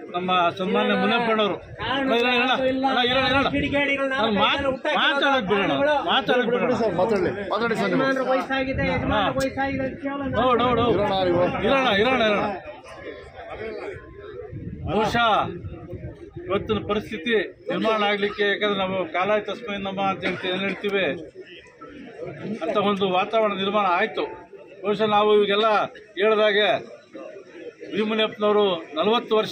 ನಮ್ಮ ಸನ್ಮಾನ್ಯ ಮುನಿಯಪ್ಪನವರು ನಾನು ಮಾತಾಡಕ್ ಬಿಡೋಣ ಮಾತಾಡಕ್ ಬಿಡೋಣ ಸರ್ ಮಾತಾಡಲಿ ಮಾತಾಡಿ ಸರ್ ನೀವು ಯಜಮಾನ್ರ ವಯಸ್ಸಾಗಿದೆ ಯಜಮಾನ್ರ ವಯಸ್ಸಾಗಿದೆ ಅಂತ ಕೇಳೋಣ ಹೌದು ಹೌದು ಹೌದು ಇರೋಣ ನೀವು ಇರೋಣ ಇರೋಣ ಇರೋಣ ಬಹುಶಃ ಇವತ್ತಿನ ಪರಿಸ್ಥಿತಿ ನಿರ್ಮಾಣ ಆಗ್ಲಿಕ್ಕೆ ಯಾಕಂದ್ರೆ ನಾವು ಕಾಲಾಯ ತಸ್ಮೈ ನಮ್ಮ ಅಂತ ಹೇಳ್ತೀವಿ ಏನ್ ಹೇಳ್ತೀವಿ ಅಂತ ಒಂದು ವಾತಾವರಣ ನಿರ್ಮಾಣ ಆಯ್ತು ಬಹುಶಃ ನಾವು ಇವಾಗೆಲ್ಲ ಹೇಳಿದಾಗೆ ಭೀಮನಿಯಪ್ಪನವರು ನಲವತ್ತು ವರ್ಷ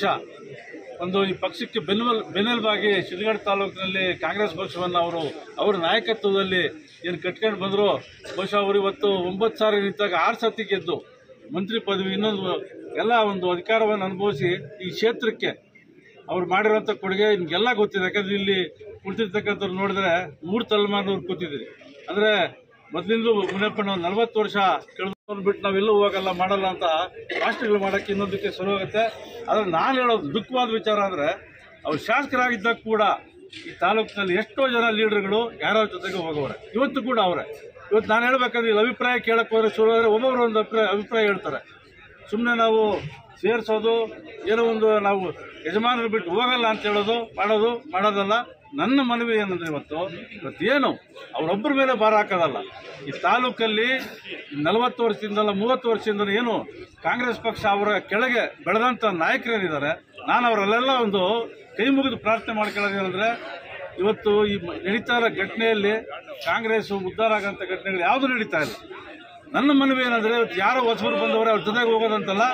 ಒಂದು ಈ ಪಕ್ಷಕ್ಕೆ ಬೆನ್ನೆಲ್ ಬೆನ್ನೆಲುಬಾಗಿ ಶಿಡ್ಲಘಟ್ಟ ತಾಲೂಕಿನಲ್ಲಿ ಕಾಂಗ್ರೆಸ್ ಪಕ್ಷವನ್ನು ಅವರು ಅವರ ನಾಯಕತ್ವದಲ್ಲಿ ಏನು ಕಟ್ಕೊಂಡು ಬಂದರು ಬಹುಶಃ ಅವರು ಇವತ್ತು ಒಂಬತ್ತು ಸಾವಿರ ನಿಂತಾಗ ಆರು ಸತಿ ಗೆದ್ದು ಮಂತ್ರಿ ಪದವಿ ಇನ್ನೊಂದು ಎಲ್ಲ ಒಂದು ಅಧಿಕಾರವನ್ನು ಅನುಭವಿಸಿ ಈ ಕ್ಷೇತ್ರಕ್ಕೆ ಅವ್ರು ಮಾಡಿರೋಂಥ ಕೊಡುಗೆ ನಿಮಗೆಲ್ಲ ಗೊತ್ತಿದೆ ಯಾಕಂದ್ರೆ ಇಲ್ಲಿ ಕುಳಿತಿರ್ತಕ್ಕಂಥವ್ರು ನೋಡಿದ್ರೆ ಮೂರು ತಲೆಮಾರಿನವ್ರು ಕೂತಿದ್ದೀರಿ ಅಂದರೆ ಮೊದಲಿಂದಲೂ ಮುನಿಯಪ್ಪನ ಒಂದು ನಲವತ್ತು ವರ್ಷ ಕಳೆದು ಬಿಟ್ಟು ನಾವೆಲ್ಲೂ ಹೋಗಲ್ಲ ಮಾಡಲ್ಲ ಅಂತ ರಾಷ್ಟ್ರಗಳು ಮಾಡೋಕ್ಕೆ ಇನ್ನೊಂದಕ್ಕೆ ಶುರು ಆಗುತ್ತೆ ಆದರೆ ನಾನು ಹೇಳೋದು ದುಃಖವಾದ ವಿಚಾರ ಅಂದರೆ ಅವ್ರು ಶಾಸಕರಾಗಿದ್ದಾಗ ಕೂಡ ಈ ತಾಲೂಕಿನಲ್ಲಿ ಎಷ್ಟೋ ಜನ ಲೀಡರ್ಗಳು ಯಾರ್ಯಾರ ಜೊತೆಗೆ ಹೋಗೋರೆ ಇವತ್ತು ಕೂಡ ಅವರೇ ಇವತ್ತು ನಾನು ಹೇಳ್ಬೇಕಂದ್ರೆ ಇಲ್ಲಿ ಅಭಿಪ್ರಾಯ ಕೇಳಕ್ಕೆ ಹೋದ್ರೆ ಶುರು ಆದರೆ ಒಬ್ಬೊಬ್ರು ಒಂದು ಅಭಿಪ್ರಾಯ ಅಭಿಪ್ರಾಯ ಹೇಳ್ತಾರೆ ಸುಮ್ಮನೆ ನಾವು ಸೇರಿಸೋದು ಏನೋ ಒಂದು ನಾವು ಯಜಮಾನರು ಬಿಟ್ಟು ಹೋಗಲ್ಲ ಅಂತ ಹೇಳೋದು ಮಾಡೋದು ಮಾಡೋದಲ್ಲ ನನ್ನ ಮನವಿ ಏನಂದ್ರೆ ಇವತ್ತು ಇವತ್ತೇನು ಅವರೊಬ್ಬರ ಮೇಲೆ ಭಾರ ಹಾಕೋದಲ್ಲ ಈ ತಾಲೂಕಲ್ಲಿ ನಲವತ್ತು ವರ್ಷದಿಂದಲ್ಲ ಮೂವತ್ತು ವರ್ಷದಿಂದ ಏನು ಕಾಂಗ್ರೆಸ್ ಪಕ್ಷ ಅವರ ಕೆಳಗೆ ಬೆಳೆದಂಥ ನಾಯಕರೇನಿದ್ದಾರೆ ನಾನು ಅವರಲ್ಲೆಲ್ಲ ಒಂದು ಕೈ ಮುಗಿದು ಪ್ರಾರ್ಥನೆ ಮಾಡ್ಕೊಳ್ಳೋದೇನೆಂದ್ರೆ ಇವತ್ತು ಈ ಮ- ನಡೀತಾ ಇರೋ ಘಟನೆಯಲ್ಲಿ ಕಾಂಗ್ರೆಸ್ ಉದ್ಧಾರ ಆಗೋಂಥ ಘಟನೆಗಳು ಯಾವುದೂ ನಡೀತಾ ಇಲ್ಲ ನನ್ನ ಮನವಿ ಏನಂದ್ರೆ ಇವತ್ತು ಯಾರೋ ಹೊಸಬರು ಬಂದವರೆ ಅವ್ರ ಜೊತೆಗೆ ಹೋಗೋದಂತಲ್ಲ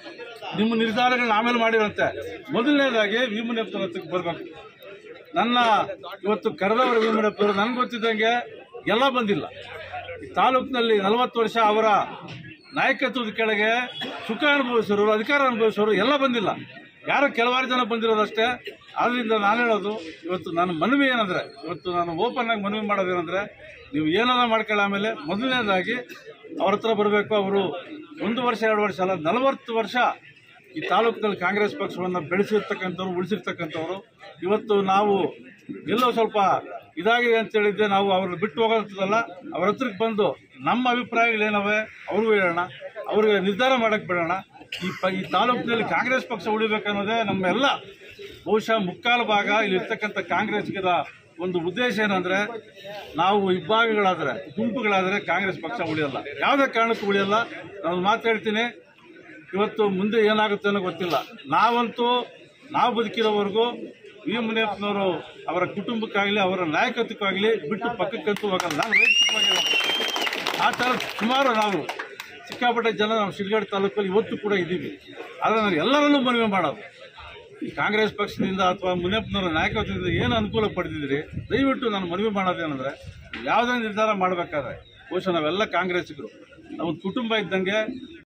ನಿಮ್ಮ ನಿರ್ಧಾರಗಳನ್ನ ಆಮೇಲೆ ಮಾಡಿರಂತೆ ಮೊದಲನೇದಾಗಿ ವಿಮುನಿಯಪ್ಪನ ಹತ್ರಕ್ಕೆ ಬರಬೇಕು ನನ್ನ ಇವತ್ತು ಕರೆದವರ ವಿಮುನಿಯಪ್ಪರು ನನ್ಗೆ ಗೊತ್ತಿದ್ದಂಗೆ ಎಲ್ಲ ಬಂದಿಲ್ಲ ಈ ತಾಲೂಕಿನಲ್ಲಿ ನಲವತ್ತು ವರ್ಷ ಅವರ ನಾಯಕತ್ವದ ಕೆಳಗೆ ಸುಖ ಅನುಭವಿಸೋರು ಅಧಿಕಾರ ಅನುಭವಿಸೋರು ಎಲ್ಲ ಬಂದಿಲ್ಲ ಯಾರೋ ಕೆಲವಾರು ಜನ ಬಂದಿರೋದಷ್ಟೇ ಆದ್ರಿಂದ ನಾನು ಹೇಳೋದು ಇವತ್ತು ನನ್ನ ಮನವಿ ಏನಂದ್ರೆ ಇವತ್ತು ನಾನು ಓಪನ್ ಆಗಿ ಮನವಿ ಮಾಡೋದೇನೆಂದ್ರೆ ನೀವು ಏನಾರ ಮಾಡ್ಕೊಳ್ಳಿ ಆಮೇಲೆ ಮೊದಲನೇದಾಗಿ ಅವ್ರ ಹತ್ರ ಬರಬೇಕು ಅವರು ಒಂದು ವರ್ಷ ಎರಡು ವರ್ಷ ಅಲ್ಲ ನಲವತ್ತು ವರ್ಷ ಈ ತಾಲೂಕಿನಲ್ಲಿ ಕಾಂಗ್ರೆಸ್ ಪಕ್ಷವನ್ನು ಬೆಳೆಸಿರ್ತಕ್ಕಂಥವ್ರು ಉಳಿಸಿರ್ತಕ್ಕಂಥವ್ರು ಇವತ್ತು ನಾವು ಎಲ್ಲೋ ಸ್ವಲ್ಪ ಇದಾಗಿದೆ ಅಂತ ಹೇಳಿದ್ದೆ ನಾವು ಅವ್ರನ್ನ ಬಿಟ್ಟು ಹೋಗೋಂಥದ್ದಲ್ಲ ಅವ್ರ ಹತ್ರಕ್ಕೆ ಬಂದು ನಮ್ಮ ಅಭಿಪ್ರಾಯಗಳೇನವೆ ಅವ್ರಿಗೂ ಹೇಳೋಣ ಅವ್ರಿಗೆ ನಿರ್ಧಾರ ಮಾಡಕ್ಕೆ ಬಿಡೋಣ ಈ ಪ ಈ ತಾಲೂಕಿನಲ್ಲಿ ಕಾಂಗ್ರೆಸ್ ಪಕ್ಷ ಉಳಿಬೇಕನ್ನೋದೇ ನಮ್ಮೆಲ್ಲ ಬಹುಶಃ ಮುಕ್ಕಾಲು ಭಾಗ ಇಲ್ಲಿರ್ತಕ್ಕಂಥ ಕಾಂಗ್ರೆಸ್ಗಿರ ಒಂದು ಉದ್ದೇಶ ಏನಂದ್ರೆ ನಾವು ವಿಭಾಗಗಳಾದರೆ ಗುಂಪುಗಳಾದರೆ ಕಾಂಗ್ರೆಸ್ ಪಕ್ಷ ಉಳಿಯಲ್ಲ ಯಾವುದೇ ಕಾರಣಕ್ಕೂ ಉಳಿಯಲ್ಲ ನಾನು ಮಾತಾಡ್ತೀನಿ ಇವತ್ತು ಮುಂದೆ ಏನಾಗುತ್ತೆ ಅನ್ನೋ ಗೊತ್ತಿಲ್ಲ ನಾವಂತೂ ನಾವು ಬದುಕಿರೋವರೆಗೂ ವಿ ಮುನಿಯಪ್ಪನವರು ಅವರ ಕುಟುಂಬಕ್ಕಾಗಲಿ ಅವರ ನಾಯಕತ್ವಕ್ಕಾಗಲಿ ಬಿಟ್ಟು ಪಕ್ಕಕ್ಕಂತೂ ಹೋಗಲ್ಲ ನಾನು ವೈಯಕ್ತಿಕವಾಗಿ ಆ ಥರ ಸುಮಾರು ನಾವು ಸಿಕ್ಕಾಪಟ್ಟೆ ಜನ ನಾವು ಶಿಡ್ಲಘಟ್ಟ ತಾಲೂಕಲ್ಲಿ ಇವತ್ತು ಕೂಡ ಇದ್ದೀವಿ ಆದರೆ ನಾನು ಎಲ್ಲರಲ್ಲೂ ಮನವಿ ಮಾಡೋದು ಈ ಕಾಂಗ್ರೆಸ್ ಪಕ್ಷದಿಂದ ಅಥವಾ ಮುನಿಯಪ್ಪನವರ ನಾಯಕತ್ವದಿಂದ ಏನು ಅನುಕೂಲ ಪಡೆದಿದ್ದೀರಿ ದಯವಿಟ್ಟು ನಾನು ಮನವಿ ಮಾಡೋದೇನೆಂದರೆ ಯಾವುದೇ ನಿರ್ಧಾರ ಮಾಡಬೇಕಾದ್ರೆ ಬಹುಶಃ ನಾವೆಲ್ಲ ಕಾಂಗ್ರೆಸ್ಸಿಗರು ನಾವು ಒಂದು ಕುಟುಂಬ ಇದ್ದಂಗೆ